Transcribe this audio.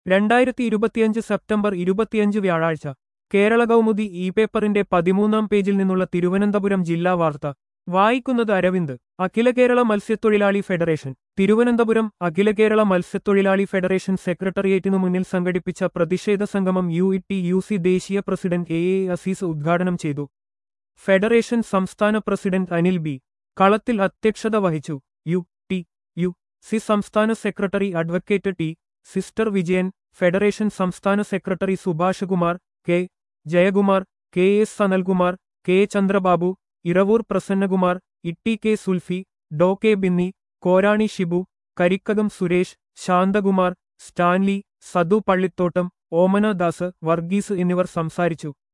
രണ്ടായിരത്തി ഇരുപത്തിയഞ്ച് സെപ്റ്റംബർ ഇരുപത്തിയഞ്ച് വ്യാഴാഴ്ച കേരള കൗമുദി ഇ പേപ്പറിന്റെ പതിമൂന്നാം പേജിൽ നിന്നുള്ള തിരുവനന്തപുരം ജില്ലാ വാർത്ത വായിക്കുന്നത് അരവിന്ദ് അഖില കേരള മത്സ്യത്തൊഴിലാളി ഫെഡറേഷൻ തിരുവനന്തപുരം അഖില കേരള മത്സ്യത്തൊഴിലാളി ഫെഡറേഷൻ സെക്രട്ടേറിയറ്റിനു മുന്നിൽ സംഘടിപ്പിച്ച പ്രതിഷേധ സംഗമം U E T U C ദേശീയ പ്രസിഡന്റ് എ എ അസീസ് ഉദ്ഘാടനം ചെയ്തു ഫെഡറേഷൻ സംസ്ഥാന പ്രസിഡന്റ് അനിൽ ബി കളത്തിൽ അധ്യക്ഷത വഹിച്ചു യു ടി യു സി സംസ്ഥാന secretary advocate T sister Vijayan federation സംസ്ഥാന secretary Subhash Kumar K Jayakumar K S Sanalkumar K Chandrababu Iravoor Prasannakumar Itty K Sulfi ഡോ കെ ബിന്നി കോരാണി ഷിബു കരിക്കകം സുരേഷ് ശാന്തകുമാർ സ്റ്റാൻലി സദു പള്ളിത്തോട്ടം ഓമന ദാസ് വർഗീസ് എന്നിവർ സംസാരിച്ചു